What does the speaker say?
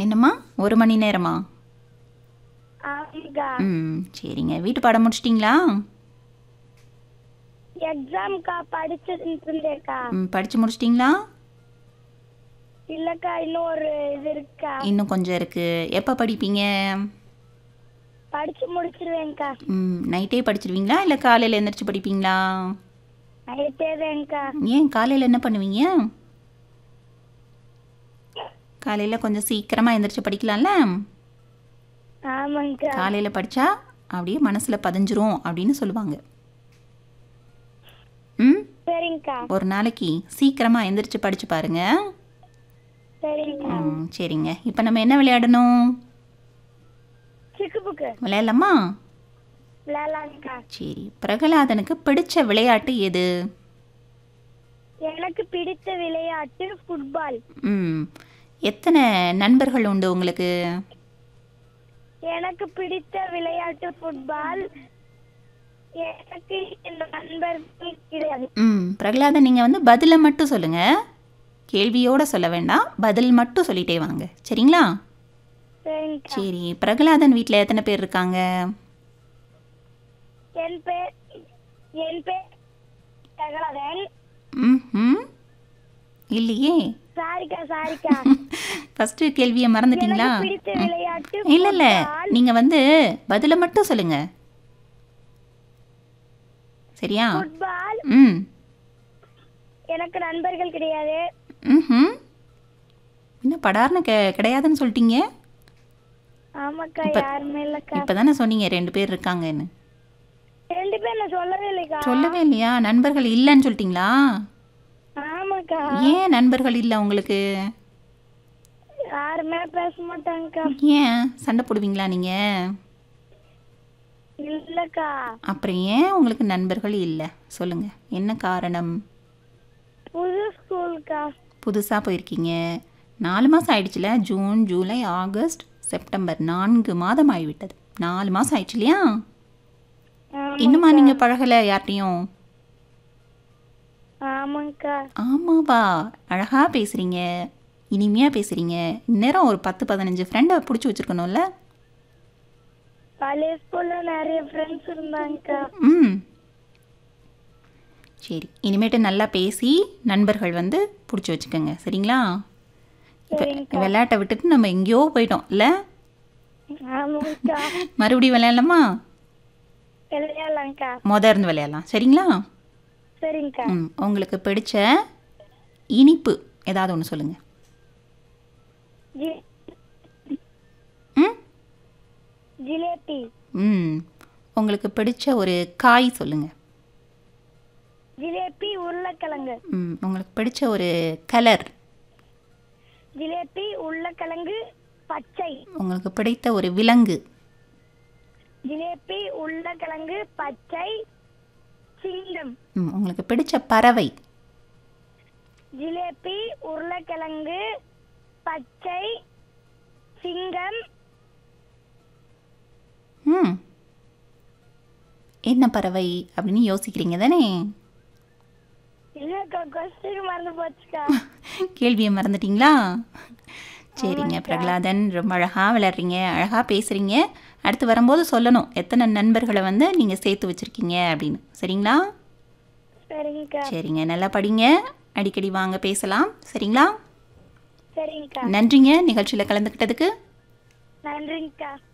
என்னம்மா ஒரு மணி நேரமா ஆமாக்கா ம் சரிங்க வீட்டு பாடம் முடிச்சிட்டிங்களா எக்ஸாம்க்கா படிச்சுட்டு இருந்தேக்கா ம் படித்து முடிச்சிட்டிங்களா இல்லக்கா இன்னும் ஒரு இது இருக்கா இன்னும் கொஞ்சம் இருக்குது எப்போ படிப்பீங்க படிச்சு முடிச்சிருவேன்க்கா ம் நைட்டே படிச்சிருவீங்களா இல்லை காலையில் எந்திரிச்சு படிப்பீங்களா நைட்டேதான்க்கா ஏன் காலையில் என்ன பண்ணுவீங்க காலையில் கொஞ்சம் சீக்கிரமாக எந்திரிச்சு படிக்கலாம்ல ஆமாங்கக்கா காலையில் படித்தா அப்படியே மனசில் பதிஞ்சிரும் அப்படின்னு சொல்லுவாங்க ம் சரிங்கக்கா ஒரு நாளைக்கு சீக்கிரமாக எந்திரிச்சு படித்து பாருங்க சரிங்கக்கா ம் சரிங்க இப்போ நம்ம என்ன விளையாடணும் சிக்கு புக்கு விளையாடலாமா விளையாடலாங்கக்கா சரி பிரகலாதனுக்கு பிடிச்ச விளையாட்டு எது எனக்கு பிடித்த விளையாட்டு ஃபுட்பால் ம் எத்தனை நண்பர்கள் உண்டு உங்களுக்கு எனக்கு பிடித்த விளையாட்டு ஃபுட்பால் எனக்கு இந்த நண்பர்கள் கிடையாது ம் பிரகலாதன் நீங்கள் வந்து பதிலை மட்டும் சொல்லுங்கள் கேள்வியோடு சொல்ல வேண்டாம் பதில் மட்டும் சொல்லிட்டே வாங்க சரிங்களா சரிங்கக்கா சரி பிரகலாதன் வீட்டில் எத்தனை பேர் இருக்காங்க என் பேர் என் பேர் பிரகலாதன் ம் இல்லையே சாரிக்கா சாரிக்கா ஃபஸ்ட்டு கேள்வியை மறந்துட்டீங்களா எனக்கு பிடித்த விளையாட்டு இல்லை இல்லை football. நீங்கள் வந்து பதிலை மட்டும் சொல்லுங்க சரியா ஃபுட்பால் ம் எனக்கு நண்பர்கள் கிடையாது ம் என்ன படார்னு கெ கிடையாதுன்னு சொல்லிட்டீங்க ஆமாக்கா இப்ப- யாருமே இல்லக்கா இப்போ தானே சொன்னீங்க ரெண்டு பேர் இருக்காங்கன்னு ரெண்டு பேர் நான் சொல்லவே இல்லைக்கா சொல்லவே இல்லையா நண்பர்கள் இல்லைன்னு சொல்லிட்டீங்களா ஆமாக்கா ஏன் நண்பர்கள் இல்லை உங்களுக்கு யாருமே பேச மாட்டாங்கக்கா ஏன் சண்டை போடுவீங்களா நீங்கள் இல்லக்கா அப்புறம் ஏன் உங்களுக்கு நண்பர்கள் இல்லை சொல்லுங்கள் என்ன காரணம் புது ஸ்கூல்க்கா புதுசாக போயிருக்கீங்க நாலு மாதம் ஆயிடுச்சுல ஜூன் ஜூலை ஆகஸ்ட் செப்டம்பர் நான்கு மாதம் ஆகிவிட்டது நாலு மாதம் ஆயிடுச்சு இல்லையா இன்னுமா நீங்கள் பழகலை யார்ட்டையும் ஆமாங்கக்கா ஆமாவா அழகாக பேசுகிறீங்க இனிமையாக பேசுகிறீங்க இந்நேரம் ஒரு பத்து பதினஞ்சு ஃப்ரெண்டை பிடிச்சி வச்சுருக்கணும்ல பழைய ஸ்கூல்ல நிறைய ஃப்ரெண்ட்ஸ் இருந்தாங்கக்கா ம் சரி இனிமேட்டு நல்லா பேசி நண்பர்கள் வந்து பிடிச்சி வச்சுக்கோங்க சரிங்களா இப்போ விளையாட்டை விட்டுட்டு நம்ம எங்கேயோ போயிட்டோம் இல்லை ஆமாங்கக்கா மறுபடியும் விளையாடலாமா விளையாடலாம்க்கா மொதல் இருந்து விளையாடலாம் சரிங்களா சரிங்கக்கா ம் உங்களுக்கு பிடிச்ச இனிப்பு ஏதாவது ஒன்று சொல்லுங்கள் ஜி- ம் ஜிலேபி ம் உங்களுக்கு பிடிச்ச ஒரு காய் சொல்லுங்கள் ஜிலேபி உருளைக்கிழங்கு ம் உங்களுக்கு பிடிச்ச ஒரு கலர் ஜிலேபி உருளைக்கிழங்கு பச்சை உங்களுக்கு பிடித்த ஒரு விலங்கு ஜிலேபி உருளைக்கிழங்கு பச்சை சிங்கம் ம் உங்களுக்கு பிடிச்ச பறவை ஜிலேபி உருளைக்கிழங்கு பச்சை சிங்கம் ம் என்ன பறவை அப்படின்னு யோசிக்கிறீங்க தானே இல்லக்கா கொஸ்டின் மறந்து போச்சுக்கா கேள்வியை மறந்துட்டீங்களா சரிங்க பிரகலாதன் ரொம்ப அழகாக விளையாடுறீங்க அழகாக பேசுகிறீங்க அடுத்து வரும்போது சொல்லணும் எத்தனை நண்பர்களை வந்து நீங்கள் சேர்த்து வச்சுருக்கீங்க அப்படின்னு சரிங்களா சரிங்கக்கா சரிங்க நல்லா படிங்க அடிக்கடி வாங்க பேசலாம் சரிங்களா சரிங்கக்கா நன்றிங்க நிகழ்ச்சியில் கலந்துக்கிட்டதுக்கு நன்றிங்கக்கா